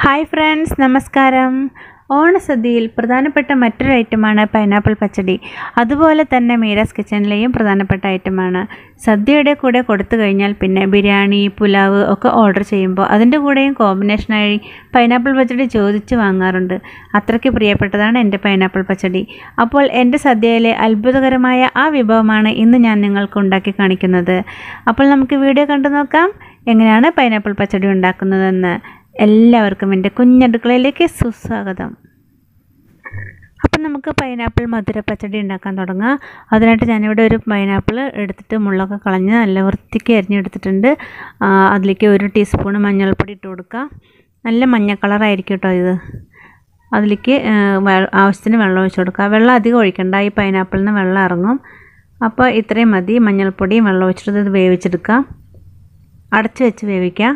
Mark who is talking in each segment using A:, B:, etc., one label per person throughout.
A: hi friends നമസ്കാരം ഓണസദ്യയിൽ പ്രധാനപ്പെട്ട മറ്റൊരു ഐറ്റമാണ് പൈനാപ്പിൾ പച്ചടി അതുപോലെ തന്നെ മീരാസ് കിച്ചണിലെയും പ്രധാനപ്പെട്ട ഐറ്റമാണ് സദ്യയുടെ കൂടെ കൊടുത്തു കഴിഞ്ഞാൽ പിന്നെ ബിരിയാണി പുലാവ് ഒക്കെ ഓർഡർ ചെയ്യുമ്പോൾ അതിൻ്റെ കൂടെയും കോമ്പിനേഷനായി പൈനാപ്പിൾ പച്ചടി ചോദിച്ച് വാങ്ങാറുണ്ട് അത്രയ്ക്ക് പ്രിയപ്പെട്ടതാണ് എൻ്റെ പൈനാപ്പിൾ പച്ചടി അപ്പോൾ എൻ്റെ സദ്യയിലെ അത്ഭുതകരമായ ആ വിഭവമാണ് ഇന്ന് ഞാൻ നിങ്ങൾക്ക് ഉണ്ടാക്കി കാണിക്കുന്നത് അപ്പോൾ നമുക്ക് വീഡിയോ കണ്ടു നോക്കാം എങ്ങനെയാണ് പൈനാപ്പിൾ പച്ചടി ഉണ്ടാക്കുന്നതെന്ന് എല്ലാവർക്കും എൻ്റെ കുഞ്ഞടുക്കളയിലേക്ക് സുസ്വാഗതം അപ്പം നമുക്ക് പൈനാപ്പിൾ മധുര പച്ചടി ഉണ്ടാക്കാൻ തുടങ്ങാം അതിനായിട്ട് ഞാനിവിടെ ഒരു പൈനാപ്പിൾ എടുത്തിട്ട് മുള്ളൊക്കെ കളഞ്ഞ് നല്ല വൃത്തിക്ക് അരിഞ്ഞെടുത്തിട്ടുണ്ട് ആ, അതിലേക്ക് ഒരു ടീസ്പൂൺ മഞ്ഞൾപ്പൊടി ഇട്ട് കൊടുക്കുക നല്ല മഞ്ഞ കളറായിരിക്കും കേട്ടോ ഇത് അതിലേക്ക് ആ, വെ- ആവശ്യത്തിന് വെള്ളം ഒഴിച്ച് കൊടുക്കുക വെള്ളം അധികം ഒഴിക്കണ്ട ഈ പൈനാപ്പിളിൽ നിന്ന് വെള്ളം ഇറങ്ങും അപ്പോൾ ഇത്രയും മതി മഞ്ഞൾപ്പൊടിയും വെള്ളം ഒഴിച്ചിട്ട് ഇത് വേവിച്ചെടുക്കുക അടച്ച് വെച്ച് വേവിക്കുക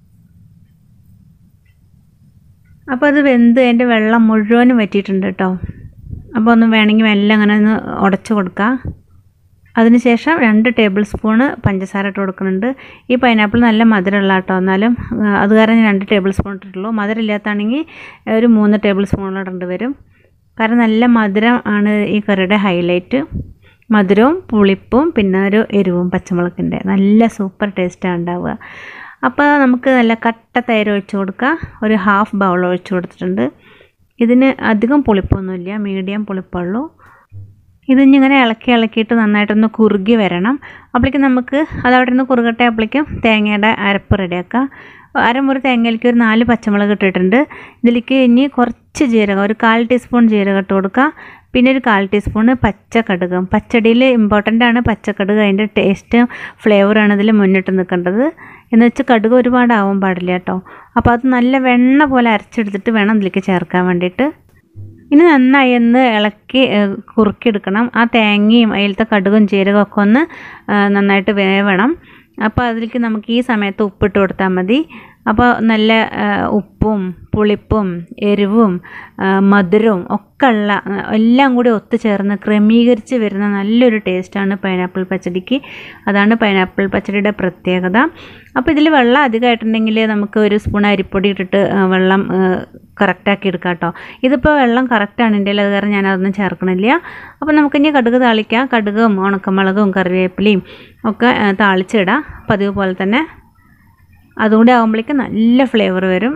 A: അപ്പോൾ അത് വെന്ത് അതിൻ്റെ വെള്ളം മുഴുവനും വറ്റിയിട്ടുണ്ട് കേട്ടോ അപ്പോൾ ഒന്ന് വേണമെങ്കിൽ മെല്ലെ അങ്ങനെ ഒന്ന് ഉടച്ച് കൊടുക്കുക അതിനുശേഷം രണ്ട് ടേബിൾ സ്പൂണ് പഞ്ചസാര ഇട്ട് കൊടുക്കുന്നുണ്ട് ഈ പൈനാപ്പിൾ നല്ല മധുരമുള്ള കേട്ടോ എന്നാലും ആ, അത് കാരണം ഞാൻ രണ്ട് ടേബിൾ സ്പൂൺ ഇട്ടിട്ടുള്ളൂ മധുരം ഇല്ലാത്താണെങ്കിൽ ഒരു മൂന്ന് ടേബിൾ സ്പൂൺ ഇടേണ്ടി വരും കാരണം നല്ല മധുരം ആണ് ഈ കറിയുടെ ഹൈലൈറ്റ് മധുരവും പുളിപ്പും പിന്നെ ഒരു എരിവും പച്ചമുളകിൻ്റെ നല്ല സൂപ്പർ ടേസ്റ്റാണ് ഉണ്ടാവുക അപ്പോൾ നമുക്ക് നല്ല കട്ട തൈര് ഒഴിച്ച് കൊടുക്കുക ഒരു ഹാഫ് ബൗൾ ഒഴിച്ച് കൊടുത്തിട്ടുണ്ട് ഇതിന് അധികം പുളിപ്പൊന്നുമില്ല മീഡിയം പുളിപ്പുള്ളൂ ഇതിങ്ങനെ ഇളക്കി ഇളക്കിയിട്ട് നന്നായിട്ടൊന്ന് കുറുകി വരണം അപ്പോഴേക്കും നമുക്ക് അതവിടെ നിന്ന് കുറുകട്ടെ അപ്പോഴേക്കും തേങ്ങയുടെ അരപ്പ് റെഡിയാക്കാം അരമുറി തേങ്ങയിലേക്ക് ഒരു നാല് പച്ചമുളക് ഇട്ടിട്ടുണ്ട് ഇതിലേക്ക് ഇനി കുറച്ച് ജീരകം ഒരു കാൽ ടീസ്പൂൺ ജീരകം ഇട്ട് കൊടുക്കുക പിന്നെ ഒരു കാൽ ടീസ്പൂണ് പച്ചക്കടുകം പച്ചടിയിൽ ഇമ്പോർട്ടൻ്റ് ആണ് പച്ചക്കടുക് അതിൻ്റെ ടേസ്റ്റും ഫ്ലേവറാണ് ഇതിൽ മുന്നിട്ട് നിൽക്കേണ്ടത് എന്ന് വെച്ച് കടുക് ഒരുപാട് ആവാൻ പാടില്ല കേട്ടോ അപ്പോൾ അത് നല്ല വെണ്ണ പോലെ അരച്ചെടുത്തിട്ട് വേണം ഇതിലേക്ക് ചേർക്കാൻ വേണ്ടിയിട്ട് ഇനി നന്നായി ഒന്ന് ഇളക്കി ഏഹ്, കുറുക്കിയെടുക്കണം ആ തേങ്ങയും അതിലത്തെ കടുകും ജീരകവും ഒക്കെ ഒന്ന് ആ, നന്നായിട്ട് വേവണം അപ്പോൾ അതിലേക്ക് നമുക്ക് ഈ സമയത്ത് ഉപ്പിട്ട് കൊടുത്താൽ മതി അപ്പോൾ നല്ല ആ, ഉപ്പും പുളിപ്പും എരിവും ആ, മധുരവും ഒക്കെ ഉള്ള ആ, എല്ലാം കൂടി ഒത്തുചേർന്ന് ക്രമീകരിച്ച് വരുന്ന നല്ലൊരു ടേസ്റ്റാണ് പൈനാപ്പിൾ പച്ചടിക്ക് അതാണ് പൈനാപ്പിൾ പച്ചടിയുടെ പ്രത്യേകത അപ്പോൾ ഇതിൽ വെള്ളം അധികമായിട്ടുണ്ടെങ്കിൽ നമുക്ക് ഒരു സ്പൂൺ അരിപ്പൊടി ഇട്ടിട്ട് ആ, വെള്ളം കറക്റ്റാക്കി എടുക്കാം കേട്ടോ ഇതിപ്പോൾ വെള്ളം കറക്റ്റാണ് എൻ്റെ അത് കാരണം ഞാൻ അതൊന്നും ചേർക്കണില്ല അപ്പോൾ നമുക്കിനി കടുക് താളിക്കാം കടുകും ഉണക്കമുളകും കറിവേപ്പിലയും ഒക്കെ ആ, താളിച്ചിടാം പതിവ് പോലെ തന്നെ അതുകൂടി ആകുമ്പോഴേക്കും നല്ല ഫ്ലേവർ വരും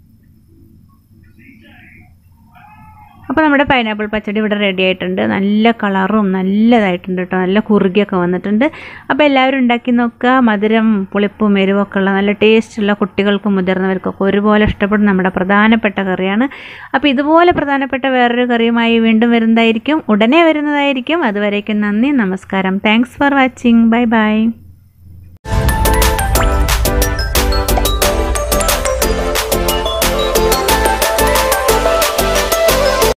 A: അപ്പോൾ നമ്മുടെ പൈനാപ്പിൾ പച്ചടി ഇവിടെ റെഡി ആയിട്ടുണ്ട് നല്ല കളറും നല്ലതായിട്ടുണ്ട് കേട്ടോ നല്ല കുറുകിയൊക്കെ വന്നിട്ടുണ്ട് അപ്പോൾ എല്ലാവരും ഉണ്ടാക്കി നോക്കുക മധുരം പുളിപ്പും എരിവൊക്കെ ഉള്ള നല്ല ടേസ്റ്റുള്ള കുട്ടികൾക്കും മുതിർന്നവർക്കൊക്കെ ഒരുപോലെ ഇഷ്ടപ്പെടുന്ന നമ്മുടെ പ്രധാനപ്പെട്ട കറിയാണ് അപ്പോൾ ഇതുപോലെ പ്രധാനപ്പെട്ട വേറൊരു കറിയുമായി വീണ്ടും വരുന്നതായിരിക്കും ഉടനെ വരുന്നതായിരിക്കും അതുവരേക്കും നന്ദി നമസ്കാരം thanks for watching bye by